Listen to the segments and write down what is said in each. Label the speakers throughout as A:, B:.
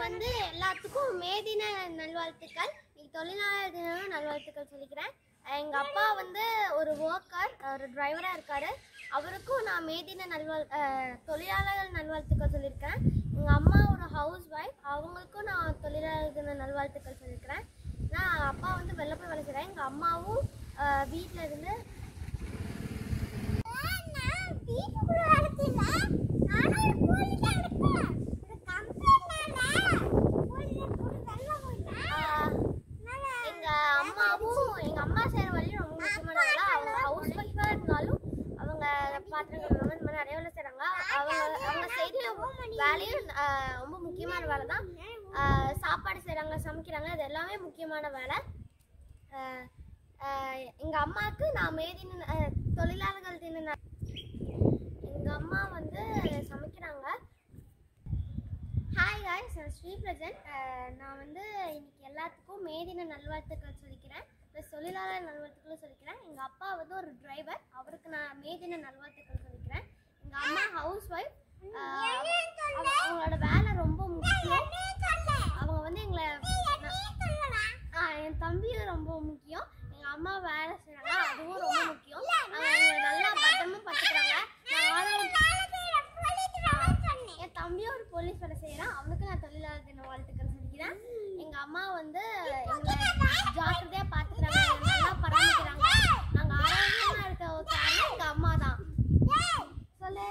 A: வந்து எல்லாத்துக்கும் மே தின நல்வாழ்த்துக்கள் இன்னைக்கு தொழிலாளர் தின நல்வாழ்த்துக்கள் சொல்லிக்கிறேன் எங்கள் அப்பா வந்து ஒரு ஒர்க்கர் ஒரு டிரைவராக இருக்காரு அவருக்கும் நான் மே தின நல்வாழ் அஹ், தொழிலாளர்கள் நல்வாழ்த்துக்கள் சொல்லியிருக்கேன் எங்கள் அம்மா ஒரு ஹவுஸ் ஒய்ஃப் அவங்களுக்கும் நான் தொழிலாளர் தின நல்வாழ்த்துக்கள் சொல்லியிருக்கிறேன் நான் அப்பா வந்து வெளில போய் வேலை செய்கிறேன் எங்கள் அம்மாவும் வீட்டில் இருந்து ஆஹ், எங்க அம்மாவும் எங்க அம்மா செய்யற வேலையும் ரொம்ப முக்கியமான வேலை அவங்க ஹவுஸ் ஒய்ஃபா இருந்தாலும் அவங்க பாத்திரம் கழுவுறாங்க இந்த மாதிரி நிறைய வேலை செய்றாங்க அவங்க அவங்க செய்யற வேலையும் ஆஹ், ரொம்ப முக்கியமான வேலை தான் ஆஹ், சாப்பாடு செய்றாங்க சமைக்கிறாங்க இது எல்லாமே முக்கியமான வேலை ஆஹ், ஆஹ், எங்க அம்மாவுக்கு நான் மே தின ஆஹ், தொழிலாளர்கள் தின ந- எங்க அம்மா வந்து சமைக்கிறாங்க ஹாய் காய்ஸ் நான் ஸ்ரீ பிரஜன் நான் வந்து இன்னைக்கு எல்லாத்துக்கும் மே தின நல்வாழ்த்துக்கள் சொல்லிக்கிறேன் ப்ளஸ் தொழிலாளர் நல்வாழ்த்துக்களும் சொல்லிக்கிறேன் எங்கள் அப்பா வந்து ஒரு டிரைவர் அவருக்கு நான் மே தின நல்வாழ்த்துக்கள் சொல்லிக்கிறேன் எங்கள் அம்மா ஹவுஸ் ஒய்ஃப் அவங்களோட வேலை ரொம்ப முக்கியம் அவங்க வந்து எங்களை ஆ என் தம்பியும் ரொம்ப முக்கியம் எங்கள் அம்மா வேலை செய்கிறாங்க அதுவும் ரொம்ப முக்கியம் அவங்க எங்களை நல்லா பத்திரமா பார்த்துக்கிறாங்க நான் ஆனா- என் தம்பியும் ஒரு போலீஸ் வேலை செய்யறான் அவனுக்கு நான் தொழிலாளர் தின வாழ்த்துக்கள் சொல்லிக்கிறேன் எங்க அம்மா வந்து எங்களை ஜாக்கிரதையா பாத்துக்கிறாங்க எங்களை நல்லா பராமரிக்கிறாங்க நாங்க ஆரோக்கியமா இருக்க ஒரு காரணம் எங்க அம்மா தான் சொல்லு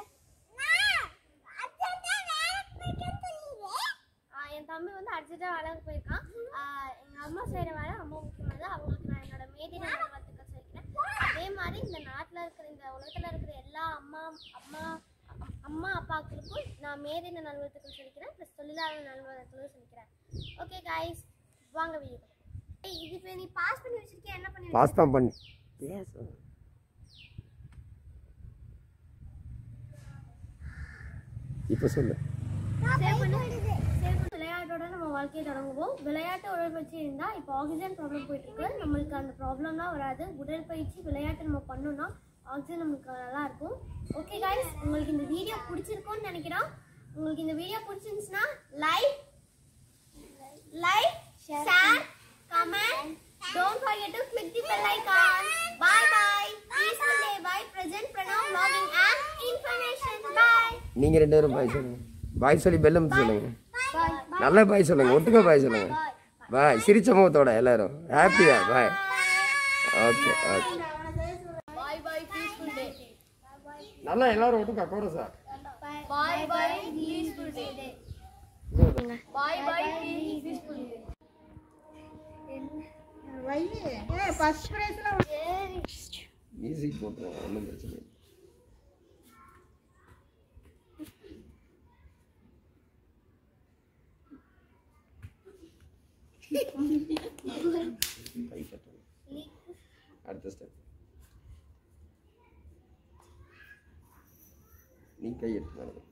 A: ஆ, என் தம்பி வந்து அர்ஜென்ட்டா வேலைக்கு போயிருக்கான் ஆ, எங்க அம்மா செய்யற வேலை ரொம்ப முக்கியமானது அவங்களுக்கு நான் என்னோட மேதின நல்வாழ்த்துக்கள் சொல்லிக்கிறேன் அதே மாதிரி இந்த நாட்டுல இருக்கிற இந்த உலகத்துல இருக்கிற எல்லா அம்மா அம்மா அ- அம்மா அப்பாக்களுக்கும் நான் மேதின நல்வாழ்த்துக்கள் சொல்லிக்கிறேன் ப்ளஸ் தொழிலாளர் நல்வாழ்த்துக்களும் சொல்லிக்கிறேன் ஓகே காய்ஸ் வாங்க வீடு இது இப்போ நீ பாஸ் பண்ணி வச்சிருக்கியா என்ன பண்ணி
B: பாஸ் தான் பண்ணி பேசு இப்போ சொல்லு
A: சேவ் பண்ணு சேவ் பண்ணு விளையாட்டோட நம்ம வாழ்க்கையை தொடங்குவோம் விளையாட்டு உடற்பயிற்சி இருந்தால் இப்போ ஆக்சிஜன் ப்ராப்ளம் போயிட்டு இருக்கு நம்மளுக்கு அந்த ப்ராப்ளம்லாம் வராது உடற்பயிற்சி விளையாட்டு நம்ம பண்ணோம்னா ஆக்சிஜன் நமக்கு நல்லா இருக்கும் ஓகே guys உங்களுக்கு இந்த வீடியோ பிடிச்சிருக்கும்னு நினைக்கிறோம் உங்களுக்கு இந்த வீடியோ பிடிச்சிருந்துச்சுன்னா like like share comment don't forget to click the bell icon bye bye peaceful day bye present pranam vlogging and information bye
B: நீங்கள் ரெண்டு பேரும் பாய் சொல்லுங்க பாய் சொல்லி பெல்லம் சொல்லுங்க
A: bye
B: நல்ல பாய் சொல்லுங்க ஒட்டுக்க பாய் சொல்லுங்க பாய் சிரிச்ச முகத்தோட எல்லாரும் ஹாப்பியா bye okay okay
A: bye bye peaceful day
B: நல்லா எல்லாரும் ஒட்டுக்கா கோரஸா
A: bye bye peaceful day bye bye peaceful day
B: music போட்டுருவோம் ஒன்றும் பிரச்சனை இல்லை கை தட்டணும் அடுத்த ஸ்டெப் நீ கை எடுத்து நடக்கும்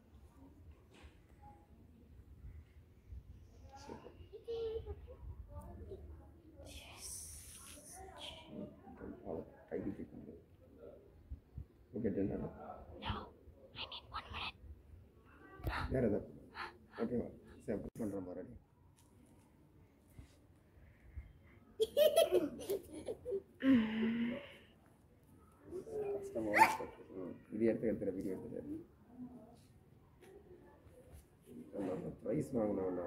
B: கை தூக்கி ஓகே டென் வேறு எதாவது ஓகேவா சரி பண்ணுறேன் மறுபடியும் கஷ்டமான step. ம். இது எடுத்து எடுத்துற வீடியோ எடுத்துட்டு ப்ரைஸ் வாங்கினவன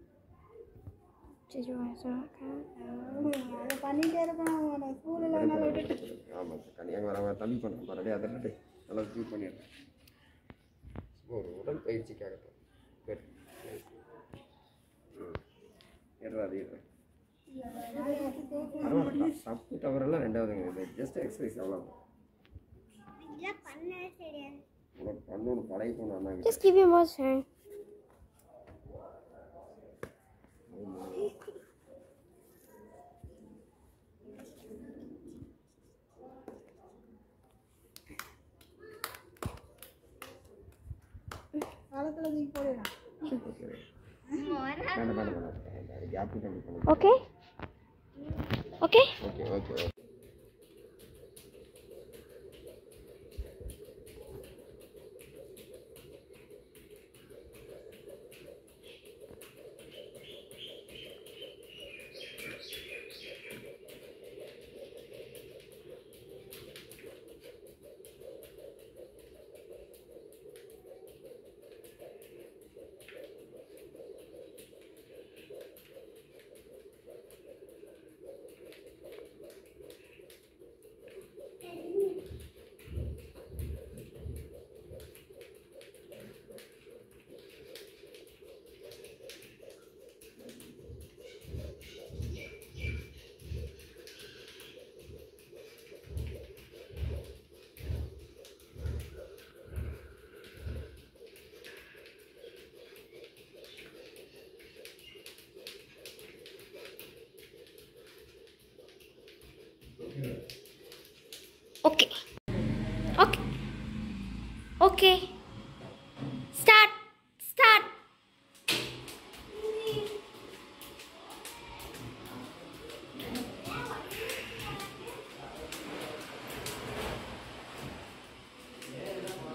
B: ஆமாம் கன்னியாக வர தம்பி பண்ணுறேன் மறுபடியும் அதை ரெடி நல்லா க்யூட் பண்ணிடுறேன் ஒரு உடல் பயிற்சிக்காகத்தான் சரி ஏறா அது ஏறா பரவாயில்ல தப்பு தவறெல்லாம் ரெண்டாவதுங்க இது ஜஸ்ட் எக்ஸசைஸ் அவ்வளோ உனக்கு பண்ணணும் பழகி போனாங்க
A: just give me more time
B: okay வேண்டாம் வேண்டாம் வேண்டாம் கேப் கம்மி பண்ணி
A: okay okay
B: okay okay okay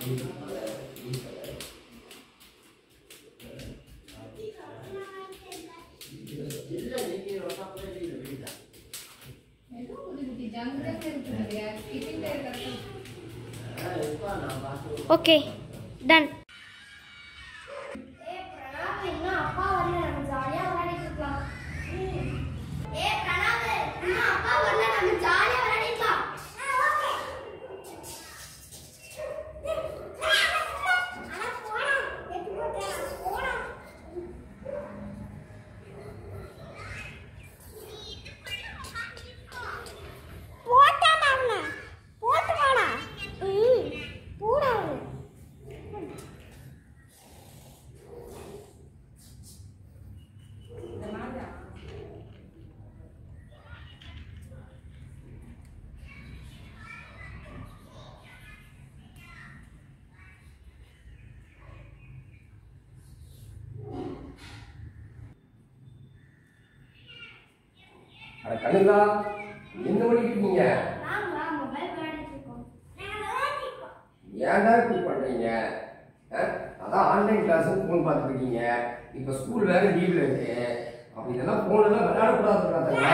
A: okay done இன்னும் அப்பா வரல நம்ம ஜாலியா விளையாடிட்டு இருக்கலாம் ஏ பிரணாப் இன்னும் அப்பா வரல நம்ம ஜாலியா விளையாடிக்கலாம்
B: அட கண்ணுங்களா என்ன பண்ணிட்டு இருக்கீங்க
A: நாங்களா மொபைல் விளையாடிட்டு இருக்கோம்
B: ஏன்டா இப்படி பண்றீங்க அஹ், அதான் ஆன்லைன் கிளாஸ் ஃபோன் பார்த்துட்டு இருக்கீங்க இப்போ ஸ்கூல் வேற லீவ்ல இருக்கு அப்ப இதெல்லாம் ஃபோன் எல்லாம் விளையாடக்கூடாதுங்களா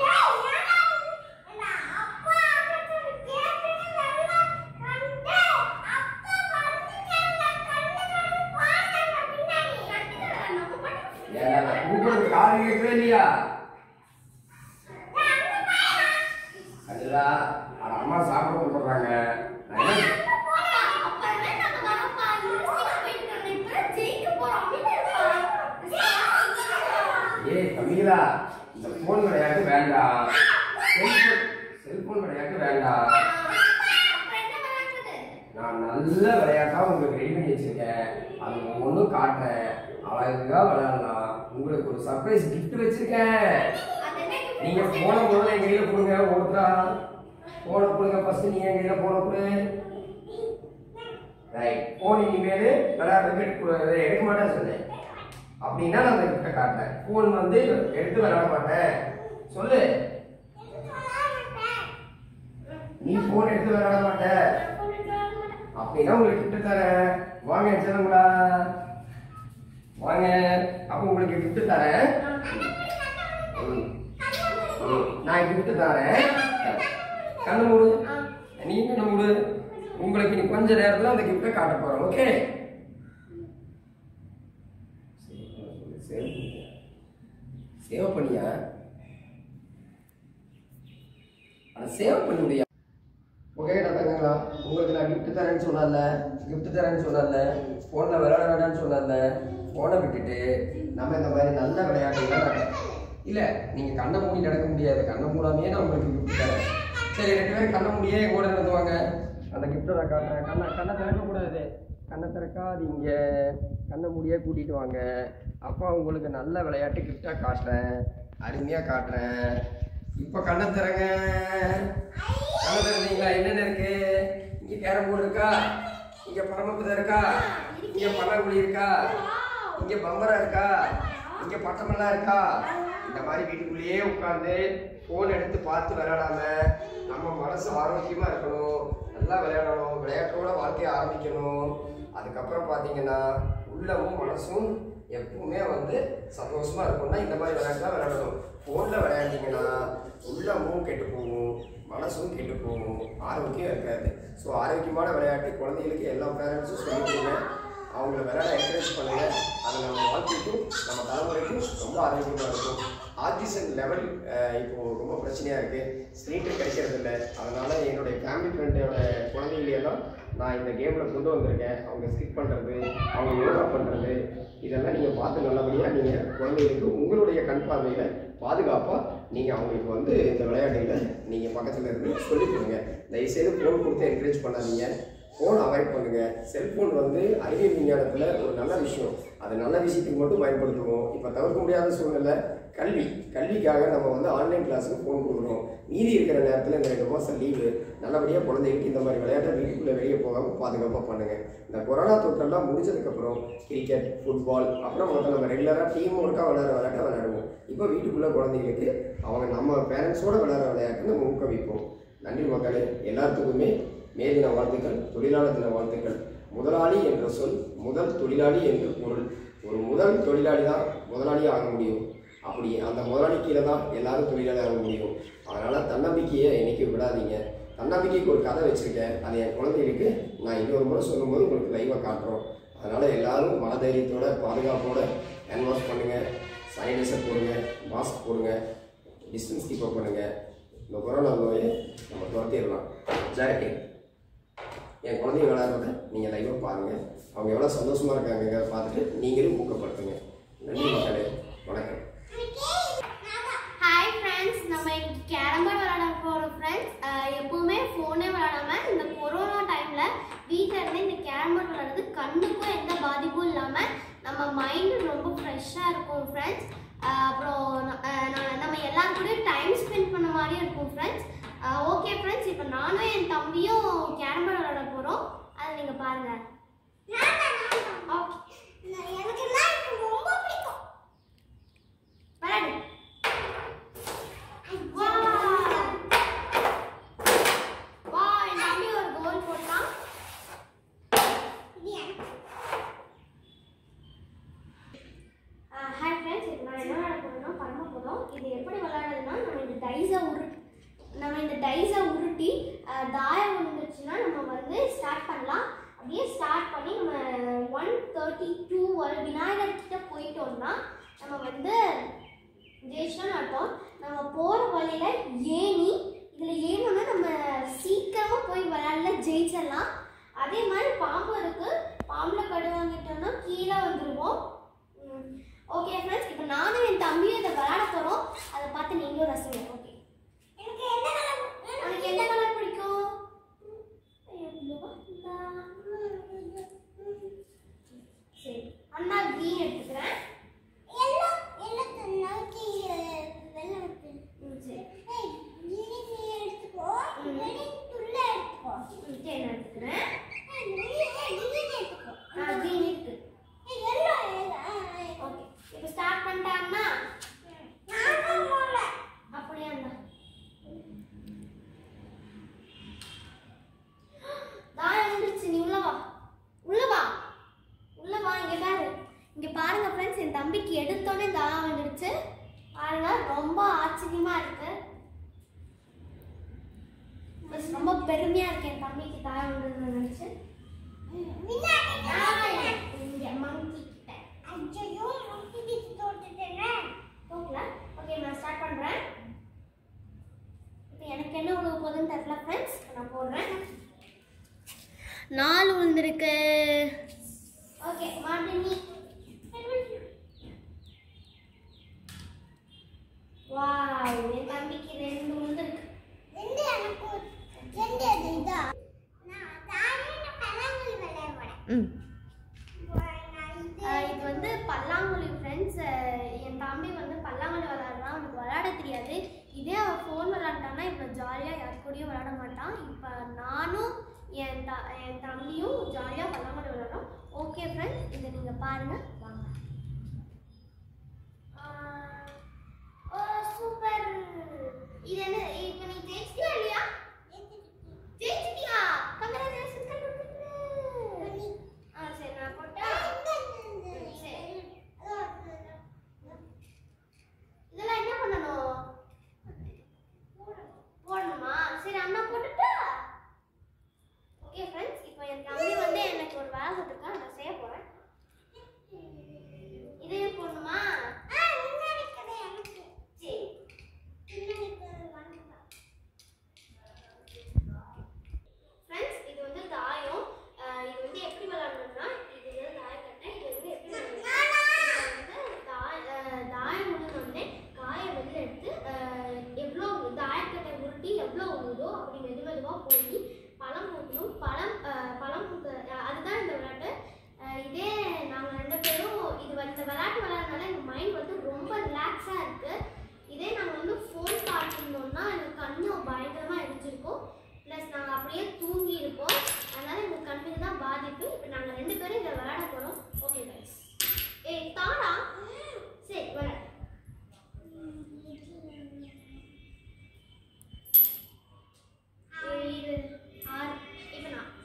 B: ஏன்டா நான் கூப்பிடுறது காது கேட்கவே இல்லையா அதுடா அட அம்மா சாப்பிட கூப்பிடுறாங்க நான் என்ன ஏய் தமிழா இந்த போன் விளையாட்டு வேண்டாம் செல்போன் செல்போன் விளையாட்டு வேண்டாம் நான் நல்ல விளையாட்டா உங்களுக்கு ரெடி பண்ணி வச்சிருக்கேன் அது ஒவ்வொன்றும் காட்டுறேன் அழகா விளையாடலாம் உங்களுக்கு ஒரு சர்ப்ரைஸ் கிஃப்ட் வச்சிருக்கேன் நீங்க போன முதல்ல என் கையில கொடுங்க ஒருத்தரா போன கொடுங்க ஃபர்ஸ்ட் நீ என் கையில போன கொடு ரைட் போன் இனிமேல் விளையாடுறதுக்கு எடுக்க எடுக்க மாட்டேன் சொன்னேன் அப்படின்னா நான் அந்த கிஃப்ட்டை காட்டுறேன் போன் வந்து எடுத்து விளையாட மாட்டேன் சொல்லு நீ போன் எடுத்து விளையாட மாட்ட அப்படின்னா உங்களுக்கு கிஃப்ட் தரேன் வாங்க செல்லுங்களா வாங்க அப்போ உங்களுக்கு கிஃப்ட் தரேன் ம். ம். நான் கிஃப்ட் தரேன் கண்ணு மூடு நீ கண்ணு மூடு உங்களுக்கு நீ கொஞ்ச நேரத்துல அந்த கிஃப்ட்டை காட்ட போறோம் ஓகே சேவ் பண்ணியா அதை சேவ் பண்ண முடியா ஓகே தங்கங்களா உங்களுக்கு நான் கிஃப்ட் தரேன்னு சொன்னல கிஃப்ட் தரேன்னு சொன்னல ஃபோனில் விளையாட வேண்டாம்னு சொன்னல ஃபோனை விட்டுட்டு நம்ம இந்த மாதிரி நல்ல விளையாட்டுலாம் இல்லை நீங்கள் கண்ணை மூடி நடக்க முடியாது கண்ணை மூடாமையே நான் உங்களுக்கு கிஃப்ட் தரேன் சரி ரெண்டு பேரும் கண்ணை மூடியே என் கூட நடத்துவாங்க அந்த கிஃப்ட்டை நான் காட்டுறேன் கண்ணை கண்ணை திறக்கக்கூடாது கண்ணை திறக்காதீங்க கண்ணை மூடியே கூட்டிகிட்டு வாங்க அப்பா உங்களுக்கு நல்ல விளையாட்டு கிஃப்டாக காட்டுறேன் அருமையாக காட்டுறேன் இப்போ கண்ணை திறங்க கண்ணை திறந்தீங்களா என்னென்ன இருக்கு இங்கே கேரம் போர்டு இருக்கா இங்கே பரமபதம் இருக்கா இங்கே பழங்குழி இருக்கா இங்கே பம்பரம் இருக்கா இங்கே பட்டமெல்லாம் இருக்கா இந்த மாதிரி வீட்டுக்குள்ளேயே உட்காந்து ஃபோன் எடுத்து பார்த்து விளையாடாம நம்ம மனசு ஆரோக்கியமாக இருக்கணும் நல்லா விளையாடணும் விளையாட்டோட வாழ்க்கையை ஆரம்பிக்கணும் அதுக்கப்புறம் பார்த்தீங்கன்னா உள்ளமும் மனசும் எப்பவுமே வந்து சந்தோஷமா இருக்கும்னா இந்த மாதிரி விளையாட்டுலாம் விளையாடணும் ஃபோனில் விளையாண்டிங்கன்னா உள்ளமும் கெட்டு போகும் மனசும் கெட்டு போகும் ஆரோக்கியம் இருக்காது ஸோ ஆரோக்கியமான விளையாட்டு குழந்தைகளுக்கு எல்லா பேரண்ட்ஸும் சொல்லிடுங்க அவங்கள விளையாட என்கரேஜ் பண்ணுங்க அது நம்ம வாழ்க்கைக்கும் நம்ம தலைமுறைக்கும் ரொம்ப ஆரோக்கியமாக இருக்கும் ஆக்சிஜன் லெவல் இப்போ ரொம்ப பிரச்சனையாக இருக்குது ஸ்க்ரீன் கிடைக்கிறது இல்லை அதனால என்னுடைய ஃபேமிலி ஃப்ரெண்டோட குழந்தைகளையெல்லாம் நான் இந்த கேமில் கொண்டு வந்திருக்கேன் அவங்க ஸ்கிப் பண்ணுறது அவங்க யோகா பண்ணுறது இதெல்லாம் நீங்கள் பார்த்து நல்லபடியாக நீங்கள் குழந்தைகளுக்கு உங்களுடைய கண் பார்வையில் பாதுகாப்பாக நீங்கள் அவங்களுக்கு வந்து இந்த விளையாட்டுகளை நீங்கள் பக்கத்தில் இருந்து சொல்லிக் கொடுங்க தயவுசெய்து ஃபோன் கொடுத்து என்கரேஜ் பண்ணாதீங்க ஃபோன் அவாய்ட் பண்ணுங்க செல்ஃபோன் வந்து அறிவியல் விஞ்ஞானத்தில் ஒரு நல்ல விஷயம் அது நல்ல விஷயத்துக்கு மட்டும் பயன்படுத்துவோம் இப்போ தவிர்க்க முடியாத சூழ்நிலை கல்வி கல்விக்காக நம்ம வந்து ஆன்லைன் கிளாஸுக்கு ஃபோன் கொடுக்குறோம் மீதி இருக்கிற நேரத்தில் இந்த ரெண்டு மாதம் லீவு நல்லபடியாக குழந்தைகளுக்கு இந்த மாதிரி விளையாட்டை வீட்டுக்குள்ளே வெளியே போகாமல் பாதுகாப்பாக பண்ணுங்கள் இந்த கொரோனா தொற்றெல்லாம் முடிஞ்சதுக்கப்புறம் கிரிக்கெட் ஃபுட்பால் அப்புறம் வந்து நம்ம ரெகுலராக டீம் ஒர்க்காக விளையாட விளையாட்டை விளையாடுவோம் இப்போ வீட்டுக்குள்ளே குழந்தைகளுக்கு அவங்க நம்ம பேரண்ட்ஸோட விளையாட விளையாட்டு நம்ம ஊக்குவிப்போம் நன்றி மக்களே எல்லாத்துக்குமே மே தின வாழ்த்துக்கள் தொழிலாளர் தின வாழ்த்துக்கள் முதலாளி என்ற சொல் முதல் தொழிலாளி என்று பொருள் ஒரு முதல் தொழிலாளி தான் முதலாளியாக ஆக முடியும் அப்படி அந்த முதலாளி கீழே தான் எல்லாரும் தொழிலாளி ஆக முடியும் அதனால் தன்னம்பிக்கையை என்னைக்கு விடாதீங்க தன்னம்பிக்கைக்கு ஒரு கதை வச்சுருக்கேன் அது என் குழந்தைகளுக்கு நான் இன்னொரு முறை சொல்லும்போது உங்களுக்கு லைவாக காட்டுறோம் அதனால் எல்லாரும் மனதைரியத்தோட பாதுகாப்போட ஹேண்ட் வாஷ் பண்ணுங்கள் சானிடைசர் போடுங்க மாஸ்க் போடுங்க டிஸ்டன்ஸ் கீப் அப் பண்ணுங்கள் இந்த கொரோனா நோயை நம்ம துரத்திடலாம் ஜாக்கெட் என் குழந்தைங்க விளையாடுறத நீங்கள் லைவாக பாருங்கள் அவங்க எவ்வளோ சந்தோஷமாக இருக்காங்க பார்த்துட்டு நீங்களும் ஊக்கப்படுத்துங்க நன்றி மக்களே வணக்கம்
A: ஹாய் ஃப்ரெண்ட்ஸ் நம்ம இன்னைக்கு கேரம் போர்டு விளையாட போகிறோம் ஃப்ரெண்ட்ஸ் எப்பவுமே ஃபோனே விளையாடாம இந்த கொரோனா டைமில் வீட்டில் இருந்து இந்த கேரம் போர்டு விளையாடுறது கண்ணுக்கும் எந்த பாதிப்பும் இல்லாமல் நம்ம மைண்டு ரொம்ப ஃப்ரெஷ்ஷாக இருக்கும் ஃப்ரெண்ட்ஸ் அப்புறம் ந- அஹ் நான் நம்ம எல்லாரும் கூட டைம் ஸ்பெண்ட் பண்ண மாதிரியும் இருக்கும் ஃப்ரெண்ட்ஸ் ஓகே ஃப்ரெண்ட்ஸ் இப்போ நானும் என் தம்பியும் கேரம் போர்டு விளையாட போகிறோம் அதை நீங்கள் பாருங்கள் ஓகே விளையாடு வா வா என் தம்பி ஒரு கோல் போட்டான் ஹாய் ஃப்ரெண்ட்ஸ் இப்போ நான் என்ன விளையாட போறேன்னா பண்ண போகிறோம் இது எப்படி விளையாடுறதுன்னா நம்ம இந்த டைஸை உரு நம்ம இந்த டைஸை உருட்டி அஹ், தாயம் விழுந்துச்சுன்னா நம்ம வந்து ஸ்டார்ட் பண்ணலாம் அப்படியே ஸ்டார்ட் பண்ணி நம்ம ஒன் தேர்ட்டி டூ வரை விநாயகர் கிட்ட போயிட்டோம்னா நம்ம வந்து ஜெயிச்சோம்னு அர்த்தம் நம்ம போகிற வழியில் ஏணி இதில் ஏணும்னா நம்ம சீக்கிரமாக போய் விளையாடல ஜெயிச்சிடலாம் அதே மாதிரி பாம்பு இருக்கு பாம்பில் கடு வாங்கிட்டோம்னா கீழே வந்துடுவோம் ஓகே ஃப்ரெண்ட்ஸ் இப்போ நானும் என் தம்பியும் இதை விளையாட போகிறோம் அதை பார்த்து நீங்களும் ரசிங்க ஓகே உனக்கு எந்த கலர் பிடிக்கும் எவ்வளவா? இந்தா. சரி அண்ணா க்ரீன் எடுத்துக்கிறேன் ம், சரி ம், சரி நான் எடுத்துக்கிறேன் ஆ க்ரீன் இருக்கு ஓகே இப்போ ஸ்டார்ட் பண்ணிட்டாங்கன்னா அப்படியே இருந்தா தாயம் வந்துருச்சு நீ உள்ள வா உள்ள வா உள்ள வா இங்க பாரு இங்க பாருங்க ஃப்ரெண்ட்ஸ் என் தம்பிக்கு எடுத்தோடனே தாயம் வந்துருச்சு பாருங்க ரொம்ப ஆச்சரியமா இருக்கு Yes, ரொம்ப பெருமையா இருக்கு என் தம்பிக்கு தாயம் வந்தது நினைச்சு இங்க மங்கி கிட்ட போகல ஓகே நான் ஸ்டார்ட் பண்றேன் இப்போ எனக்கு என்ன உணவு போகுதுன்னு தெரியல ஃப்ரெண்ட்ஸ் நான் போடுறேன் நாலு விழுந்திருக்கு ஓகே மாட்டினி வாவ் என் தம்பிக்கு ரெண்டு விழுந்திருக்கு
C: ம்
A: ஆஹ் இது வந்து பல்லாங்குழி ஃப்ரெண்ட்ஸ் என் தம்பி வந்து பல்லாங்குழி விளையாடுறான் அவனுக்கு விளையாட தெரியாது இதே அவன் ஃபோன் விளையாண்டானா இப்போ ஜாலியாக யார் கூடயும் விளையாட மாட்டான் இப்போ நானும் என் த என் தம்பியும் ஜாலியாக பல்லாங்குழி விளையாடுறோம் ஓகே ஃப்ரெண்ட்ஸ் இதை நீங்கள் பாருங்கள் வாங்க ஆஹ் ஓ சூப்பர் இது என்ன இப்போ நீ ஜெயிச்சிட்டியா இல்லையா ஜெயிச்சிட்டியா கங்க்ராச்சுலேஷன் கண்டுபிடிக்கிறேன் ஆ சரி நான் போட்டேன் சரி இதெல்லாம் என்ன பண்ணணும் போடணுமா சரி அண்ணா போட்டுட்டா ஓகே ஃப்ரெண்ட்ஸ் இப்போ என் தம்பி வந்து எனக்கு ஒரு வேலை கொடுத்துருக்கான் நான் செய்ய போறேன் இதே போடணுமா சரி ஃப்ரெண்ட்ஸ் இது வந்து தாயம் அஹ் இது வந்து எப்படி விளையாடணும்னா இது வந்து தாயக்கட்டை இது வந்து எப்படி விளையாடணும்னா, இது வந்து தாய அஹ் தாயம் முடிஞ்சோடனே காயை வெளில எடுத்து அஹ் எவ்வளோ தாயக்கட்டை உருட்டி எவ்வளோ உழுதோ அப்படி மெது மெதுவாக போய் பழம் ஊற்றணும் பழம் அஹ் பழம் ஊற்ற அதுதான் இந்த விளையாட்டு அஹ் இதே நாங்கள் ரெண்டு பேரும் இது வந்து இந்த விளையாட்டு விளையாடுறதுனால எங்கள் மைண்ட் வந்து ரொம்ப ரிலாக்ஸாக இருக்குது இதே நாங்கள் வந்து ஃபோன் பார்த்துருந்தோம்னா எனக்கு கண்ணு பயங்கரமாக எரிஞ்சிருக்கும் ப்ளஸ் நாங்கள் அப்படியே தூங்கி இருப்போம் அதனால எங்கள் கண்ணுக்கு தான் பாதிப்பு இப்போ நாங்கள் ரெண்டு பேரும் இதை விளையாட போகிறோம் ஓகே கைஸ் ஏய் தாடா சரி விளையாடு ஏழு ஆறு இப்போ நான்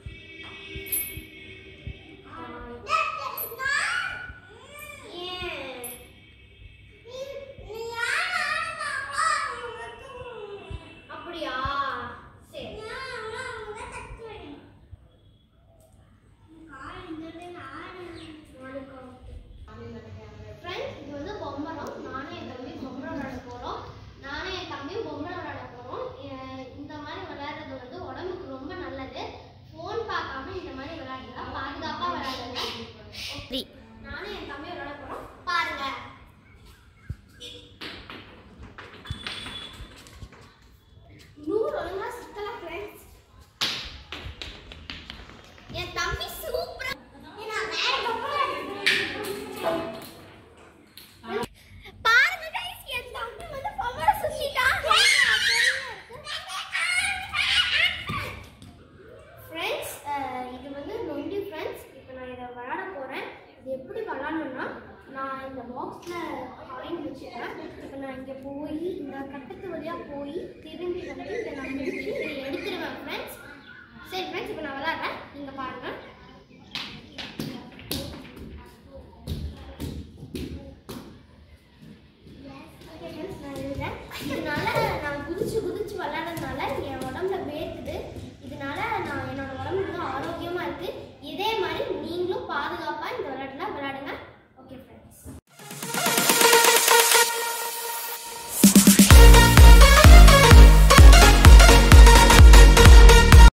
A: பாக்ஸில் காயின் வச்சுருக்கேன் இப்போ நான் இங்கே போய் இந்த கட்டத்து வழியாக போய் திரும்பி வந்து இதை நான் முடிச்சு இதை எடுத்துருவேன் ஃப்ரெண்ட்ஸ் சரி ஃப்ரெண்ட்ஸ் இப்போ நான் விளாட்றேன் நீங்கள் பாருங்கள்